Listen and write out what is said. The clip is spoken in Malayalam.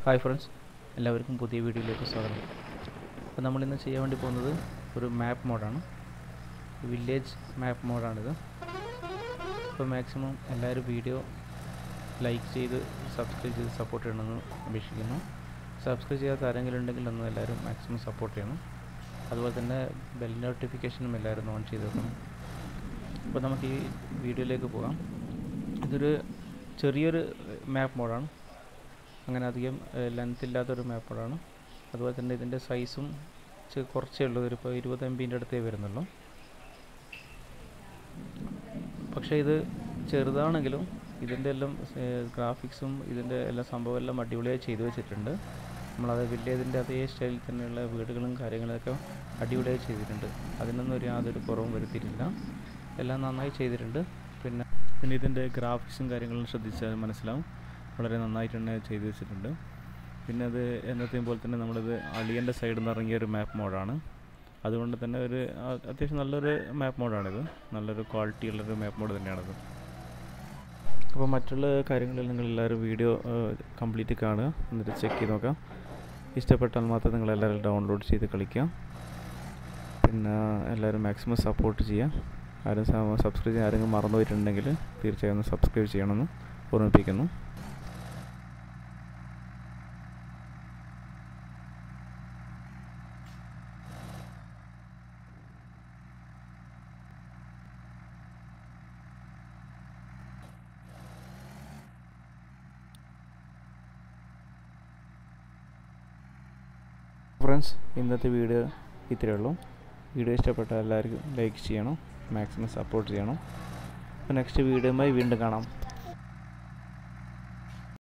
ഹായ് ഫ്രണ്ട്സ് എല്ലാവർക്കും പുതിയ വീഡിയോയിലേക്ക് സ്വാഗതം അപ്പോൾ നമ്മളിന്ന് ചെയ്യാൻ വേണ്ടി പോകുന്നത് ഒരു മാപ്പ് മോഡാണ് വില്ലേജ് മാപ്പ് മോഡാണിത് അപ്പോൾ മാക്സിമം എല്ലാവരും വീഡിയോ ലൈക്ക് ചെയ്ത് സബ്സ്ക്രൈബ് ചെയ്ത് സപ്പോർട്ട് ചെയ്യണമെന്ന് അപേക്ഷിക്കുന്നു സബ്സ്ക്രൈബ് ചെയ്യാത്ത ആരെങ്കിലും ഉണ്ടെങ്കിൽ ഒന്ന് എല്ലാവരും മാക്സിമം സപ്പോർട്ട് ചെയ്യണം അതുപോലെ തന്നെ ബെൽ നോട്ടിഫിക്കേഷനും എല്ലാവരും ഓൺ ചെയ്ത് വെക്കണം അപ്പോൾ നമുക്ക് ഈ വീഡിയോയിലേക്ക് പോകാം ഇതൊരു ചെറിയൊരു മാപ്പ് മോഡാണ് അങ്ങനെ അധികം ലെങ്ത് ഇല്ലാത്തൊരു മാപ്പ് മോഡാണ് അതുപോലെ തന്നെ ഇതിൻ്റെ സൈസും കുറച്ചേ ഉള്ളൂ ഒരു ഇപ്പോൾ ഇരുപത് എം ബിൻ്റെ അടുത്തേ വരുന്നുള്ളൂ പക്ഷേ ഇത് ചെറുതാണെങ്കിലും ഇതിൻ്റെ എല്ലാം ഗ്രാഫിക്സും ഇതിൻ്റെ എല്ലാ സംഭവം എല്ലാം അടിപൊളിയായി ചെയ്തു വെച്ചിട്ടുണ്ട് നമ്മളത് വില്ലേജിൻ്റെ അതേ സ്റ്റൈലിൽ തന്നെയുള്ള വീടുകളും കാര്യങ്ങളൊക്കെ അടിപൊളിയായി ചെയ്തിട്ടുണ്ട് അതിനൊന്നും ഒരു യാതൊരു കുറവും വരുത്തിയിട്ടില്ല എല്ലാം നന്നായി ചെയ്തിട്ടുണ്ട് പിന്നെ പിന്നെ ഇതിൻ്റെ ഗ്രാഫിക്സും കാര്യങ്ങളും ശ്രദ്ധിച്ചാൽ മനസ്സിലാവും വളരെ നന്നായിട്ട് തന്നെ ചെയ്തു വെച്ചിട്ടുണ്ട് പിന്നെ അത് എന്നത്തെയും പോലെ തന്നെ നമ്മളിത് അളിയൻ്റെ സൈഡിൽ നിന്ന് ഇറങ്ങിയ ഒരു മാപ്പ് മോഡാണ് അതുകൊണ്ട് തന്നെ ഒരു അത്യാവശ്യം നല്ലൊരു മാപ്പ് മോഡാണിത് നല്ലൊരു ക്വാളിറ്റി ഉള്ളൊരു മാപ്പ് മോഡ് തന്നെയാണിത് അപ്പോൾ മറ്റുള്ള കാര്യങ്ങളിൽ നിങ്ങൾ എല്ലാവരും വീഡിയോ കംപ്ലീറ്റ് കാണുക എന്നിട്ട് ചെക്ക് ചെയ്ത് നോക്കാം ഇഷ്ടപ്പെട്ടാൽ മാത്രം നിങ്ങൾ എല്ലാവരും ഡൗൺലോഡ് ചെയ്ത് കളിക്കുക പിന്നെ എല്ലാവരും മാക്സിമം സപ്പോർട്ട് ചെയ്യുക ആരും സബ്സ്ക്രൈബ് ചെയ്യാൻ ആരെങ്കിലും മറന്നു പോയിട്ടുണ്ടെങ്കിൽ തീർച്ചയായും ഒന്ന് സബ്സ്ക്രൈബ് ചെയ്യണമെന്ന് ഓർമ്മിപ്പിക്കുന്നു ഫ്രണ്ട്സ് ഇന്നത്തെ വീഡിയോ ഇത്രയേ ഉള്ളൂ വീഡിയോ ഇഷ്ടപ്പെട്ട എല്ലാവർക്കും ലൈക്ക് ചെയ്യണം മാക്സിമം സപ്പോർട്ട് ചെയ്യണം അപ്പോൾ നെക്സ്റ്റ് വീഡിയോയുമായി വീണ്ടും കാണാം